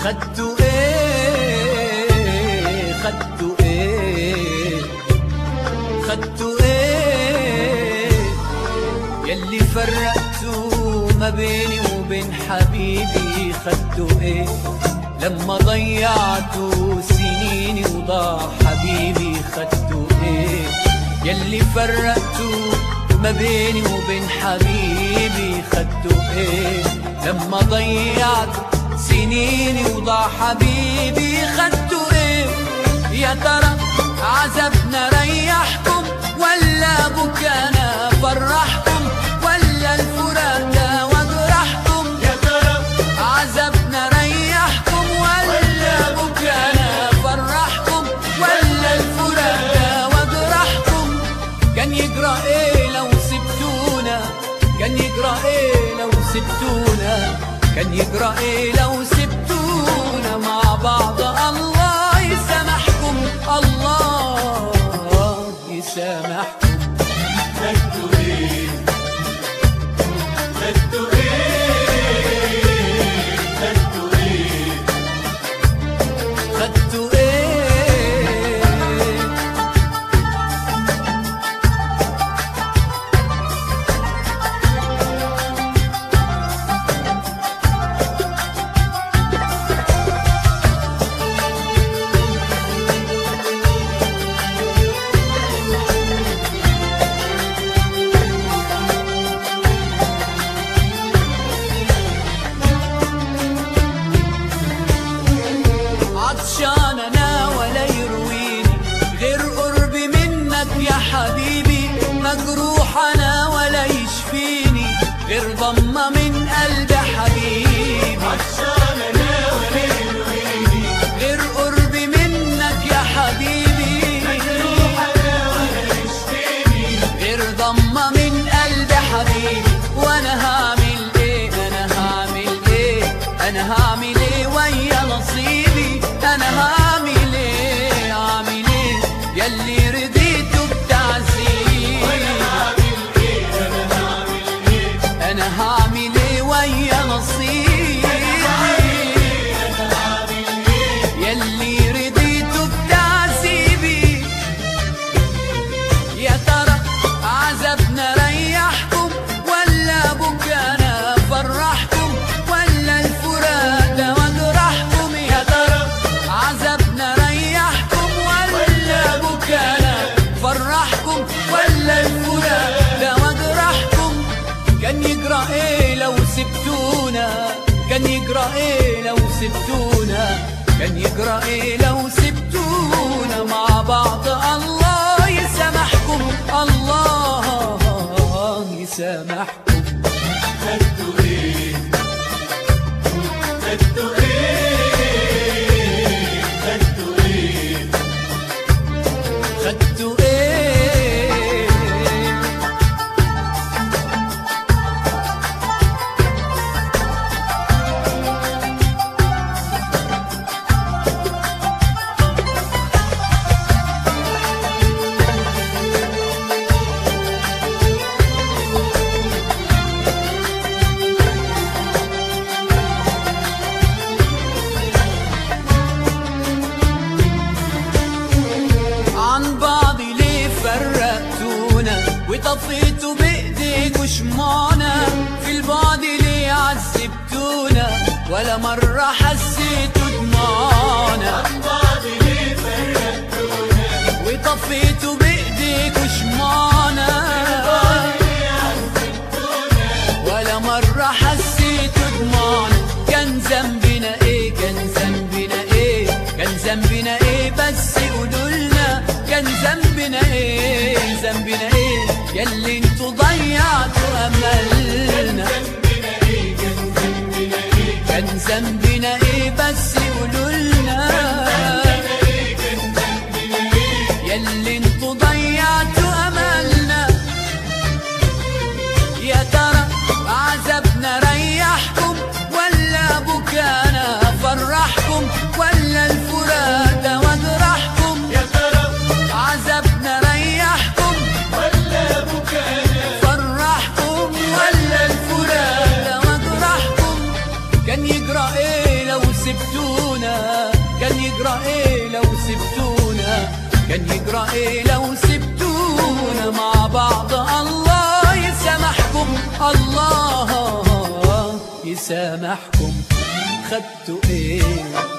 خدتوا ايه خدتوا ايه خدتوا ايه يلي فرقتوا ما بيني وبين حبيبي خدتوا ايه لما ضيعتوا سنيني وضاع حبيبي خدتوا ايه يلي فرقتوا ما بيني وبين حبيبي خدتوا ايه لما ضيعت سنيني وضاع حبيبي خدتوا ايه يا ترى عذبنا ريحكم ولا بكانا فرحكم ولا الفراق ده وجرحكم يا ترى عذبنا ريحكم ولا بكانا فرحكم ولا الفراق ده وجرحكم كان يجرى ايه لو سبتونا كان يجرى ايه لو سبتونا كان يجرى ايه لو سبتونا مع بعض الله يسامحكم الله يسامحكم خدتوا ايه خدتوا ايه خدتوا ايه خدتوا ايه عطشان انا ولا يرويني غير قربي منك يا حبيبي مجروح انا ولا يشفيني غير ضمة من قلب حبيبي عطشان انا ولا يرويني غير قربي منك يا حبيبي روح انا ولا يشفيني غير ضمة من قلب حبيبي وانا هعمل ايه انا هعمل ايه انا هعمل ايه ويا نصيبي انا هعمل ايه هعمل ايه يلي رضيته بتعذيبي هعمل ايه انا هعمل ايه انا هعمل ايه ويا نصيبي انا هعمل ايه يلي رضيته بتعذيبي يا ترى عذبنا ريحكم ولا بكانا فرحكم ولا الفراق ده وجرحكم يا ترى عذبنا ريحكم ولا بكانا فرحكم ولا الفراق ده وجرحكم كان يجرى ايه لو سبتونا كان يجرى ايه لو سبتونا كان يجرى ايه لو سبتونا مع بعض الله يسامحكم الله يسامحكم خدتوا ايه خدتوا ايه خدتوا ايه خدتوا ايه عن بعض ليه فرقتونا وطفيتوا بايديكوا شمعنا في البعد ليه عذبتونا ولا مرة حسيتوا دموعنا عن بعض ليه فرقتونا وطفيتوا بايديكوا شمعنا ليه عذبتونا ولا مرة حسيتوا دموعنا كان ذنبنا ايه كان ذنبنا ايه كان ذنبنا ايه بس قولولنا كان ذنبنا ايه ذنبنا ايه ياللي انتوا ضيعتوا املنا ذنبنا ايه كان ذنبنا ايه كان ذنبنا ايه بس قولولنا ذنبنا ايه كان ذنبنا ايه ياللي انتوا ضيعتوا املنا يا ترى عذبنا ريحكم ولا بكانا فرحكم ولا الفراق ده وجرحكم يا ترى عذبنا ريحكم ولا بكانا فرحكم ولا الفراق ده وجرحكم كان يجرى ايه لو سبتونا مسامحكم خدتوا ايه